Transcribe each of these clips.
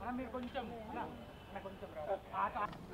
మీరు కొంచెం అన్న, అన్న కొంచెం రా. ఆట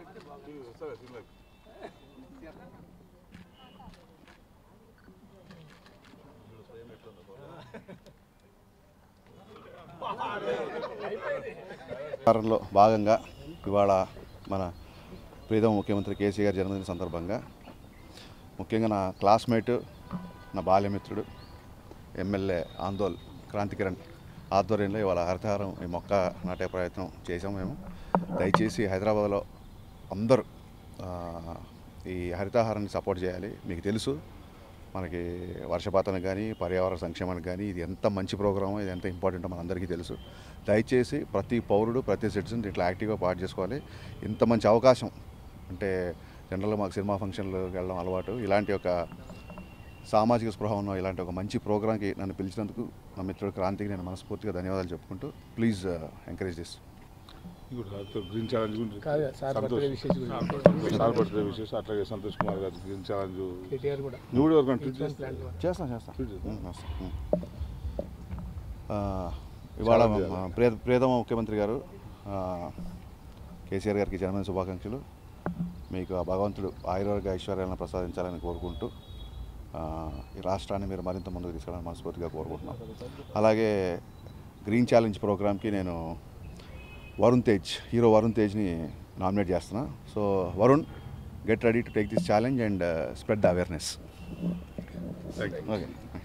వారంలో భాగంగా ఇవాళ మన ప్రీతమ ముఖ్యమంత్రి కేసీ గారి జన్మదిన సందర్భంగా ముఖ్యంగా నా క్లాస్మేట్ నా బాల్యమిత్రుడు ఎమ్మెల్యే ఆందోల్ క్రాంతికిరణ్ ఆధ్వర్యంలో ఇవాళ హరితహారం ఈ మొక్క నాటే ప్రయత్నం చేసాం మేము దయచేసి హైదరాబాద్లో అందరూ ఆ, ఈ హరితహారాన్ని సపోర్ట్ చేయాలి మీకు తెలుసు మనకి వర్షపాతానికి కానీ పర్యావరణ సంక్షేమానికి కానీ ఇది ఎంత మంచి ప్రోగ్రామో ఇది ఎంత ఇంపార్టెంటో మనందరికీ తెలుసు దయచేసి ప్రతి పౌరుడు ప్రతి సిటిజన్ ఇట్లా యాక్టివ్గా పార్ట్ చేసుకోవాలి ఇంత మంచి అవకాశం అంటే జనరల్గా మాకు సినిమా ఫంక్షన్లకు వెళ్ళడం అలవాటు ఇలాంటి ఒక సామాజిక స్పృహ ఉన్న ఇలాంటి ఒక మంచి ప్రోగ్రామ్కి నన్ను పిలిచినందుకు నా మిత్రుడు క్రాంతికి నేను మనస్ఫూర్తిగా ధన్యవాదాలు చెప్పుకుంటూ please encourage this green challenge గురించి కాదు సార్ సంతోష్. బర్త్డే విశేష సార్ బర్త్డే విశేష అట్లాగే సంతోష్ కుమార్ గారి గ్రీన్ ఛాలెంజ్ కేటీఆర్ కూడా నువ్వు కూడా ఎవరికైనా ట్వీట్ చేస్తావా? ప్లాన్ చేస్తాను చేస్తాను ట్వీట్ చేస్తావా? ఉమ్, చేస్తాను. ఉమ్. ఆ, ఇవాళ చాలా మా ప్రియ ప్రియతమ ముఖ్యమంత్రి గారు ఆ, కేసీఆర్ గారికి జన్మదిన శుభాకాంక్షలు మీకు ఆ భగవంతుడు ఆయుర్వేద ఐశ్వర్యాలను ప్రసాదించాలని కోరుకుంటూ ఆ, ఈ రాష్ట్రాన్ని మీరు మరింత ముందుకు తీసుకెళ్ళాలని మనస్ఫూర్తిగా కోరుకుంటున్నాం అలాగే గ్రీన్ ఛాలెంజ్ ప్రోగ్రామ్కి నేను వరుణ్ తేజ్ హీరో వరుణ్ తేజ్ని నామినేట్ చేస్తున్నా so Varun get ready to take this challenge and spread the awareness Thank you. Okay